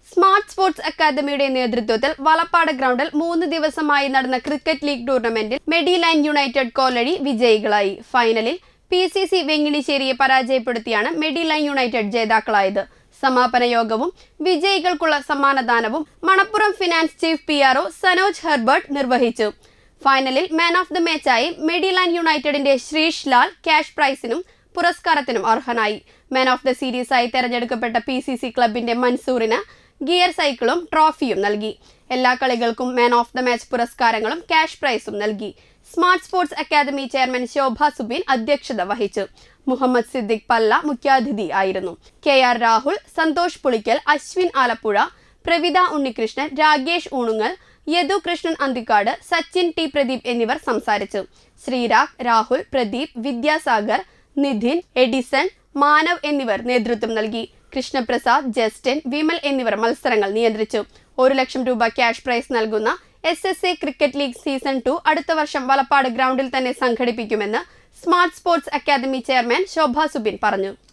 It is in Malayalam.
സ്മാർട്ട് സ്പോർട്സ് അക്കാദമിയുടെ നേതൃത്വത്തിൽ വളപ്പാട് ഗ്രൗണ്ടിൽ മൂന്ന് ദിവസമായി നടന്ന ക്രിക്കറ്റ് ലീഗ് ടൂർണമെന്റിൽ മെഡിലൈൻ യുണൈറ്റഡ് കോലടി വിജയികളായി ഫൈനലിൽ പി സി സി വെങ്ങിണിശ്ശേരിയെ പരാജയപ്പെടുത്തിയാണ് മെഡിലൈൻ യുണൈറ്റഡ് ജേതാക്കളായത് സമാപന യോഗവും വിജയികൾക്കുള്ള സമ്മാനദാനവും Manappuram finance chief P RO Sanoj Herbert നിർവഹിച്ചു ഫൈനലിൽ മാൻ ഓഫ് ദി മാച്ചായി മെഡിലാൻഡ് യുണൈറ്റഡിന്റെ ശ്രീഷ് ലാൽ ക്യാഷ് പ്രൈസിനും പുരസ്കാരത്തിനും അർഹനായി മാൻ ഓഫ് ദ സീരീസായി തെരഞ്ഞെടുക്കപ്പെട്ട പി സി സി ക്ലബിന്റെ മൻസൂറിന് ഗിയർ സൈക്കിളും ട്രോഫിയും നൽകി എല്ലാ കളികൾക്കും മാൻ ഓഫ് ദ മാച്ച് പുരസ്കാരങ്ങളും ക്യാഷ് പ്രൈസും നൽകി smart sports academy chairman Shobha Subeen അധ്യക്ഷത വഹിച്ചു മുഹമ്മദ് സിദ്ദിഖ് പല്ല മുഖ്യാതിഥി ആയിരുന്നു K R Rahul Santhosh Pulikkal Ashwin Alappuzha Pravitha Unnikrishnan Ragesh Oonungal Yadu Krishnan Anthikad Sachin T Pradeep എന്നിവർ സംസാരിച്ചു ശ്രീരാഗ് രാഹുൽ പ്രദീപ് വിദ്യാസാഗർ നിധിൻ എഡിസൺ മാനവ് എന്നിവർ നേതൃത്വം നൽകി കൃഷ്ണപ്രസാദ് ജസ്റ്റിൻ വിമൽ എന്നിവർ മത്സരങ്ങൾ നിയന്ത്രിച്ചു ഒരു ലക്ഷം രൂപ ക്യാഷ് പ്രൈസ് നൽകുന്ന S S A cricket league season two അടുത്ത വർഷം വളപ്പാട് ഗ്രൗണ്ടിൽ തന്നെ സംഘടിപ്പിക്കുമെന്ന് smart sports academy chairman Shobha Subin പറഞ്ഞു